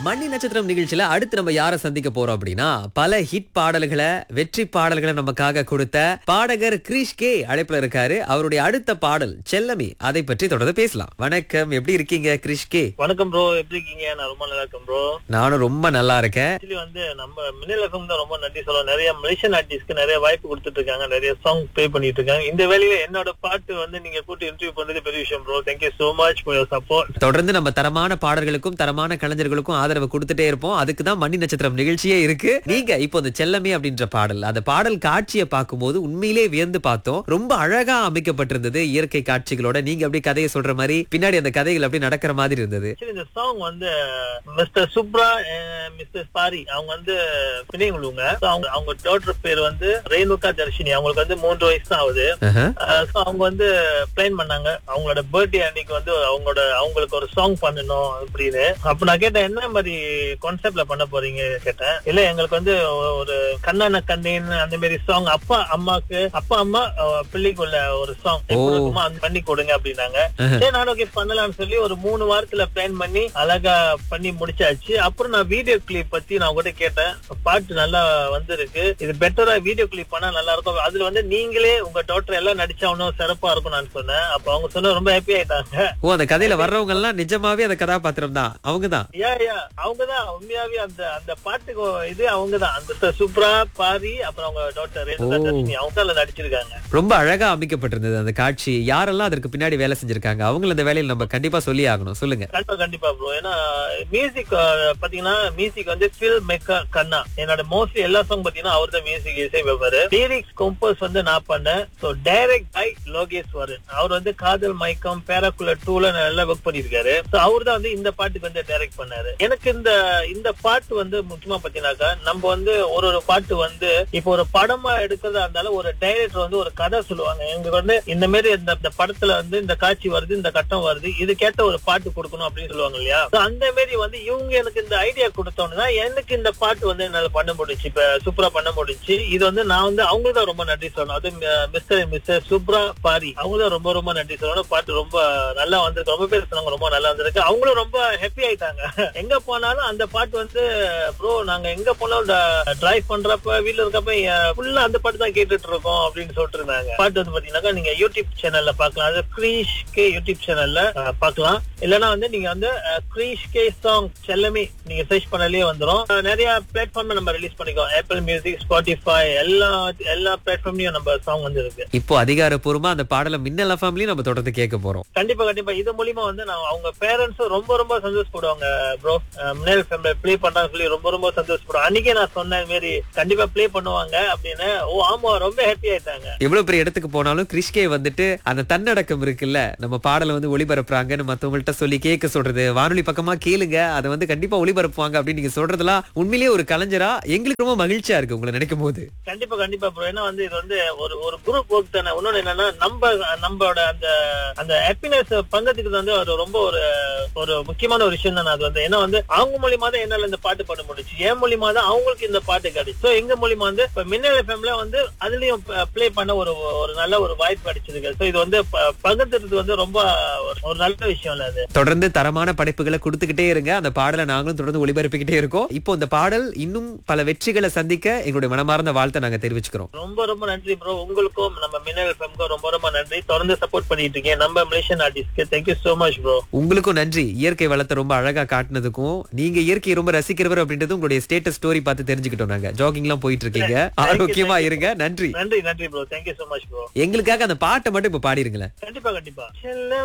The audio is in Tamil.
மணி நட்சத்திரம் நிகழ்ச்சியில அடுத்து நம்ம யாரை சந்திக்க போறோம் அப்படின்னா பல ஹிட் பாடல்களை வெற்றி பாடல்களை நமக்காக கொடுத்த பாடகர் கிரீஷ் கே அழைப்புல இருக்காரு அவருடைய அடுத்த பாடல் செல்லமி அதை பற்றி தொடர்ந்து பேசலாம் வணக்கம் எப்படி இருக்கீங்க கிரீஷ் கே வணக்கம் ப்ரோ எப்படி இருக்கீங்க நான் ரொம்ப நல்லா இருக்கேன் ப்ரோ நானும் ரொம்ப நல்லா இருக்கேன் ஆக்சுவலி வந்து நம்ம மின்னல் எஃப்எம் தான் ரொம்ப நன்றி சொல்லுவோம் நிறைய மலேசியன் ஆர்டிஸ்ட்க்கு நிறைய வாய்ப்பு கொடுத்துட்டு இருக்காங்க நிறைய சாங் ப்ளே பண்ணிட்டு இருக்காங்க இந்த வேலையில என்னோட பாட்டு வந்து நீங்க கூட்டி இன்டர்வியூ பண்றது பெரிய விஷயம் bro thank you so much for your support தொடர்ந்து நம்ம தரமான பாடல்களுக்கும் தரமான கலைஞர்களுக்கும் ஆதரவு கொடுத்துட்டே இருப்போம் அதுக்கு தான் மணி நட்சத்திரம் நிகழ்ச்சியே இருக்கு நீங்க இப்போ இந்த செல்லமே அப்படின்ற பாடல் அந்த பாடல் காட்சியை பார்க்கும்போது உண்மையிலே வியந்து பார்த்தோம் ரொம்ப அழகா அமைக்கப்பட்டிருந்தது இயற்கை காட்சிகளோட நீங்க அப்படியே கதையை சொல்ற மாதிரி பின்னாடி அந்த கதைகள் அப்படியே நடக்கிற மாதிரி இருந்தது ஆக்சுவலி இந்த சாங் வந்து மிஸ்டர் சுப்ரா மிஸ்டர் பாரி அவங்க வந்து பிணைங்களுங்க So, அவங்க அவங்க டாக்டர் பேர் வந்து ரேணுகா தர்ஷினி அவங்களுக்கு வந்து மூன்று வயசு தான் ஆகுது ஆஹா. ஸோ அவங்க வந்து பிளான் பண்ணாங்க அவங்களோட பர்த்டே அன்னைக்கு வந்து அவங்களோட அவங்களுக்கு ஒரு சாங் பண்ணணும் அப்படின்னு அப்ப நான் கேட்டேன் என்ன மாதிரி கான்செப்ட்ல பண்ண போறீங்க கேட்டேன் இல்ல எங்களுக்கு வந்து ஒரு கண்ணான கண்ணேன்னு அந்த மாதிரி சாங் அப்பா அம்மாக்கு அப்பா அம்மா அஹ், பிள்ளைக்குள்ள ஒரு சாங் பண்ணி கொடுங்க அப்படின்னாங்க ஆஹா. சரி நான் ஓகே பண்ணலாம்னு சொல்லி ஒரு மூணு வாரத்துல பிளான் பண்ணி அழகா பண்ணி முடிச்சாச்சு அப்புறம் நான் வீடியோ கிளிப் பத்தி நான் கூட கேட்டேன் பாட்டு நல்லா வந்திருக்கு இது பெட்டரா வீடியோ கிளிப் பண்ணா நல்லா இருக்கும் அதுல வந்து நீங்களே உங்க டாக்டர் எல்லாம் நடிச்சா இன்னும் சிறப்பா இருக்கும் நான் சொன்னேன் அப்ப அவங்க சொன்ன ரொம்ப ஹாப்பி ஆயிட்டாங்க ஓ அந்த கதையில வர்றவங்க எல்லாம் நிஜமாவே அந்த கதாபாத்திரம் தான் அவங்கதான் யா யா அவங்கதான் உண்மையாவே அந்த அந்த பாட்டுக்கு இது அவங்கதான் அந்த சூப்பரா பாரி அப்புறம் அவங்க டாக்டர் ரேணுகா ஓ. தர்ஷினி அவங்க தான் அதுல நடிச்சிருக்காங்க ரொம்ப அழகா அமைக்கப்பட்டிருந்தது அந்த காட்சி யாரெல்லாம் அதற்கு பின்னாடி வேலை செஞ்சிருக்காங்க அவங்கள இந்த வேலையில நம்ம கண்டிப்பா சொல்லி ஆகணும் சொல்லுங்க கண்டிப்பா கண்டிப்பா ப்ரோ ஏன்னா மியூசிக் பாத்தீங்கன்னா மியூசிக் வந்து ஃபில் மேக்கர் கண்ணா என்னோட மோஸ்ட்லி எல்லா சாங் பாத்தீங்கன்னா அவர் தான் மியூசிக் இசை வைப்பாரு லிரிக்ஸ் கம்போஸ் வந்து நான் பண்ணேன் சோ டைரக்ட் பை லோகேஸ்வரன் அவர் வந்து காதல் மயக்கம் பேராக்குள்ள டூல நல்லா ஒர்க் பண்ணிருக்காரு சோ அவர் தான் வந்து இந்த பாட்டுக்கு வந்து டைரக்ட் பண்ணாரு எனக்கு இந்த இந்த பாட்டு வந்து முக்கியமா பாத்தீங்கன்னாக்கா நம்ம வந்து ஒரு ஒரு பாட்டு வந்து இப்போ ஒரு படமா எடுக்கிறதா இருந்தாலும் ஒரு டைரக்டர் வந்து ஒரு கதை சொல்லுவாங்க எங்களுக்கு வந்து இந்த மாதிரி இந்த இந்த படத்துல வந்து இந்த காட்சி வருது இந்த கட்டம் வருது இதுக்கேத்த ஒரு பாட்டு கொடுக்கணும் அப்படின்னு சொல்லுவாங்க இல்லையா So அந்த மாதிரி வந்து இவங்க எனக்கு இந்த ஐடியா கொடுத்தோன்னா எனக்கு இந்த பாட்டு வந்து என்னால பண்ண முடிச்சு இப்ப சூப்பரா பண்ண முடிச்சு இது வந்து நான் வந்து அவங்களுக்கு தான் ரொம்ப நன்றி சொல்லணும் அது மிஸ்டர் மிஸ்டர் சுப்ரா பாரி அவங்க தான் ரொம்ப ரொம்ப நன்றி சொல்லணும் பாட்டு ரொம்ப நல்லா வந்திருக்கு ரொம்ப பேர் சொன்னாங்க ரொம்ப நல்லா வந்திருக்கு அவங்களும் ரொம்ப ஹாப்பி ஆயிட்டாங்க எங்க போனாலும் அந்த பாட்டு வந்து ப்ரோ நாங்க எங்க போனாலும் டிரைவ் பண்றப்ப வீட்ல இருக்கப்ப ஃபுல்லா அந்த பாட்டு தான் கேட்டுட்டு இருக்கோம் அப்படின்னு சொல்லிட்டு இருந்தாங்க பாட்டு வந்து பாத்தீங்கன்னா நீங்க யூடியூப் சேனல்ல பாக்கலாம் அது கிரீஷ் கே யூடியூப் சேனல்ல பாக்கலாம் இல்லனா வந்து நீங்க வந்து கிரீஷ் கே சாங் செல்லமே நீங்க சர்ச் பண்ணாலே வந்துரும் அஹ், நிறைய பிளாட்ஃபார்ம்ல நம்ம ரிலீஸ் பண்ணிக்கோம் ஆப்பிள் மியூசிக் ஸ்பாட்டிஃபை எல்லா எல்லா பிளாட்ஃபார்ம்லயும் நம்ம சாங் வந்து இருக்கு இப்போ அதிகாரப்பூர்வமா அந்த பாடலை மின்னல் ஃபேமிலி நம்ம தொடர்ந்து கேட்க போறோம் கண்டிப்பா கண்டிப்பா இது மூலியமா வந்து நான் அவங்க பேரண்ட்ஸும் ரொம்ப ரொம்ப சந்தோஷப்படுவாங்க ப்ரோ முன்னேல் ஃபேமிலி ப்ளே பண்றான்னு சொல்லி ரொம்ப ரொம்ப சந்தோஷப்படுவாங்க அன்னைக்கே நான் சொன்ன மாதிரி கண்டிப்பா ப்ளே பண்ணுவாங்க அப்படின்னு ஓ ஆமா ரொம்ப ஹாப்பி ஆயிட்டாங்க எவ்வளவு பெரிய இடத்துக்கு போனாலும் கிறிஸ்கே வந்துட்டு அந்த தன்னடக்கம் இருக்குல்ல நம்ம பாடலை வந்து ஒளிபரப்புறாங்கன்னு மத்தவங்கள்ட்ட சொல்லி கேட்க சொல்றது வானொலி பக்கமா கேளுங்க அதை வந்து கண்டிப்பா ஒளிபரப்புவாங்க அப்படின்னு நீங்க சொல்றதெல்லாம் உண்மையிலேயே ஒரு கலைஞரா எங்களுக்கு ரொம்ப மகிழ்ச்சியா இருக்கு உங்களை நினைக்கும் போது கண்டிப்பா கண்டிப்பா ப்ரோ ஏன்னா வந்து இது வந்து ஒரு ஒரு குரூப் ஒர்க் தானே இன்னொன்னு என்னன்னா நம்ம நம்மளோட அந்த அந்த ஹாப்பினஸ் பங்கத்துக்கு வந்து ஒரு ரொம்ப ஒரு ஒரு முக்கியமான ஒரு விஷயம் தானே அது வந்து ஏன்னா வந்து அவங்க மூலியமா தான் என்னால இந்த பாட்டு பண்ண முடிச்சு என் மூலியமா தான் அவங்களுக்கு இந்த பாட்டு கிடைச்சு சோ எங்க மூலியமா வந்து இப்ப மின்னல் எஃப்எம்ல வந்து அதுலயும் ப்ளே பண்ண ஒரு ஒரு நல்ல ஒரு வாய்ப்பு கிடைச்சிருக்கு சோ இது வந்து ப- பகிர்ந்துறது வந்து ரொம்ப ஒரு- ஒரு நல்ல விஷயம் இல்ல அது தொடர்ந்து தரமான படைப்புகளை கொடுத்துக்கிட்டே இருங்க அந்த பாடலை நாங்களும் தொடர்ந்து ஒளிபரப்பிக்கிட்டே இருக்கோம் இப்போ இந்த பாடல் இன்னும் பல வெற்றிகளை சந்திக்க எங்களுடைய மனமார்ந்த வாழ்த்தை நாங்க தெரிவிச்சுக்கிறோம் ரொம்ப ரொம்ப நன்றி ப்ரோ உங்களுக்கும் நம்ம மின்னல் எஃப்எம்க்கும் ரொம்ப ரொம்ப நன்றி தொடர்ந்து சப்போர்ட் பண்ணிட்டு இருக்கீங்க நம்ம மலேசியன் ஆர்டிஸ்ட்க்கு தேங்க்யூ சோ மச் ப்ரோ உங்களுக்கும் நன்றி இயற்கை வளத்தை ரொம்ப அழகா காட்டுனதுக்கும் நீங்க இயற்கையை ரொம்ப ரசிக்கிறவர் அப்படின்றது உங்களுடைய ஸ்டேட்டஸ் ஸ்டோரி பார்த்து தெரிஞ்சுக்கிட்டோம் நாங்க ஜாகிங் எல்லாம் போயிட்டு இருக்கீங்க ஆரோக்கியமா இருங்க நன்றி நன்றி நன்றி bro thank you so much bro எங்களுக்காக அந்த பாட்டை மட்டும் இப்ப பாடிருங்களேன் கண்டிப்பா கண்டிப்பா செல்ல